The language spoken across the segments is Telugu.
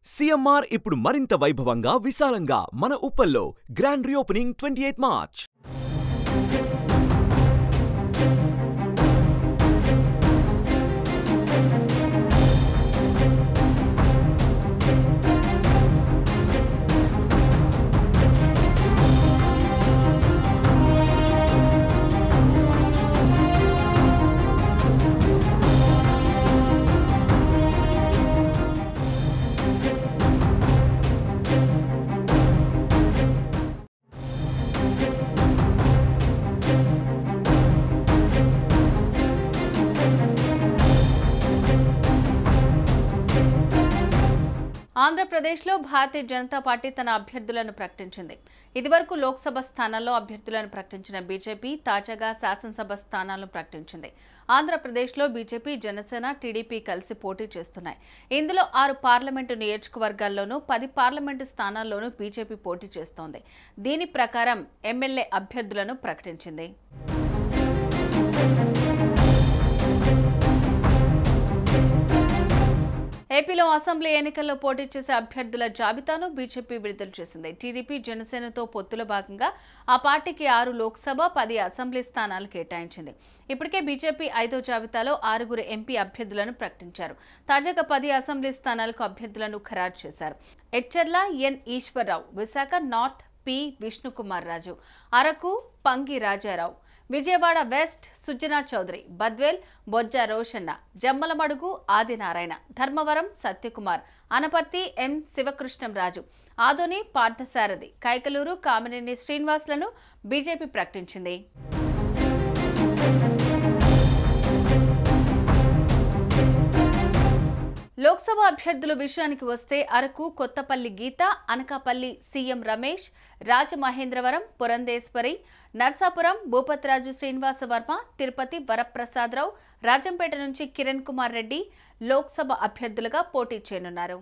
సీఎంఆర్ ఇప్పుడు మరింత వైభవంగా విశాలంగా మన ఉప్పల్లో grand reopening twenty eighth March ఆంధ్రప్రదేశ్లో భారతీయ జనతా పార్టీ తన అభ్యర్థులను ప్రకటించింది ఇదివరకు లోక్సభ స్థానాల్లో అభ్యర్థులను ప్రకటించిన బీజేపీ తాజాగా శాసనసభ స్థానాలను ప్రకటించింది ఆంధ్రప్రదేశ్లో బీజేపీ జనసేన టీడీపీ కలిసి పోటీ చేస్తున్నాయి ఇందులో ఆరు పార్లమెంటు నియోజకవర్గాల్లోనూ పది పార్లమెంటు స్థానాల్లోనూ బీజేపీ పోటీ చేస్తోంది దీని ప్రకారం ఎమ్మెల్యే అభ్యర్థులను ప్రకటించింది ఏపీలో అసెంబ్లీ ఎన్నికల్లో పోటీ చేసే అభ్యర్థుల జాబితాను బీజేపీ విడుదల చేసింది టీడీపీ జనసేనతో పొత్తులో భాగంగా ఆ పార్టీకి ఆరు లోక్సభ పది అసెంబ్లీ స్థానాలు కేటాయించింది ఇప్పటికే బీజేపీ ఐదో జాబితాలో ఆరుగురు ఎంపీ అభ్యర్థులను ప్రకటించారు తాజాగా పది అసెంబ్లీ స్థానాలకు అభ్యర్థులను ఖరారు చేశారు Etcherla N Eswararao Visakha north P Vishnukumar Raju Araku Pangi Rajarao Vijayawada west Sujana Chowdary Badvel Bojja Roshanna Jammalamadugu Adinarayana Dharmavaram Satyakumar Anaparthi M Sivakrishnamraju Adoni Parthasarathy Kaikaluru Kamineni శ్రీనివాసులను బీజేపీ ప్రకటించింది లోక్సభ అభ్యర్థుల విషయానికి వస్తే అరకు కొత్తపల్లి గీత అనకాపల్లి సీఎం రమేష్ రాజమహేంద్రవరం పురంధేశ్వరి నర్సాపురం భూపతిరాజు శ్రీనివాస వర్మ తిరుపతి వరప్రసాదరావు రాజంపేట నుంచి కిరణ్ కుమార్ రెడ్డి లోక్సభ అభ్యర్థులుగా పోటీ చేయనున్నారు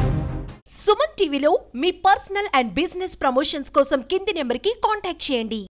సుమన్ టీవీలో మీ పర్సనల్ అండ్ బిజినెస్ ప్రమోషన్స్ కోసం కింది నెంబర్కి కాంటాక్ట్ చేయండి